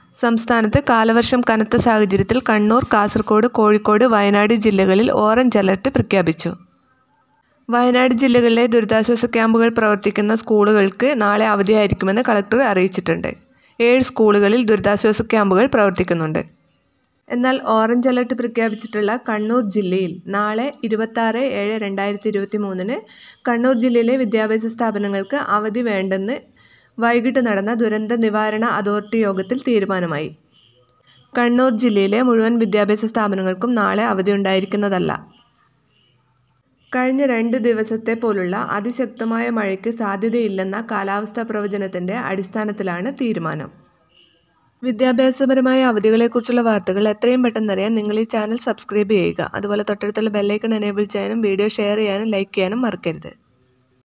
സംസ്ഥാനത്ത് കാലവർഷം കനത്ത സാഹചര്യത്തിൽ കണ്ണൂർ കാസർഗോഡ് കോഴിക്കോട് വയനാട് ജില്ലകളിൽ ഓറഞ്ച് അലർട്ട് പ്രഖ്യാപിച്ചു വയനാട് ജില്ലകളിലെ ദുരിതാശ്വാസ ക്യാമ്പുകൾ പ്രവർത്തിക്കുന്ന സ്കൂളുകൾക്ക് നാളെ അവധിയായിരിക്കുമെന്ന് കളക്ടർ അറിയിച്ചിട്ടുണ്ട് ഏഴ് സ്കൂളുകളിൽ ദുരിതാശ്വാസ ക്യാമ്പുകൾ പ്രവർത്തിക്കുന്നുണ്ട് എന്നാൽ ഓറഞ്ച് അലർട്ട് പ്രഖ്യാപിച്ചിട്ടുള്ള കണ്ണൂർ ജില്ലയിൽ നാളെ ഇരുപത്താറ് ഏഴ് രണ്ടായിരത്തി ഇരുപത്തി മൂന്നിന് കണ്ണൂർ ജില്ലയിലെ വിദ്യാഭ്യാസ സ്ഥാപനങ്ങൾക്ക് അവധി വേണ്ടെന്ന് വൈകിട്ട് നടന്ന ദുരന്ത നിവാരണ അതോറിറ്റി യോഗത്തിൽ തീരുമാനമായി കണ്ണൂർ ജില്ലയിലെ മുഴുവൻ വിദ്യാഭ്യാസ സ്ഥാപനങ്ങൾക്കും നാളെ അവധി ഉണ്ടായിരിക്കുന്നതല്ല കഴിഞ്ഞ രണ്ട് ദിവസത്തെ പോലുള്ള അതിശക്തമായ മഴയ്ക്ക് സാധ്യതയില്ലെന്ന കാലാവസ്ഥാ പ്രവചനത്തിൻ്റെ അടിസ്ഥാനത്തിലാണ് തീരുമാനം വിദ്യാഭ്യാസപരമായ അവധികളെക്കുറിച്ചുള്ള വാർത്തകൾ എത്രയും പെട്ടെന്ന് അറിയാൻ നിങ്ങൾ ഈ ചാനൽ സബ്സ്ക്രൈബ് ചെയ്യുക അതുപോലെ തൊട്ടടുത്തുള്ള ബെല്ലൈക്കൺ എനേബിൾ ചെയ്യാനും വീഡിയോ ഷെയർ ചെയ്യാനും ലൈക്ക് ചെയ്യാനും മറക്കരുത്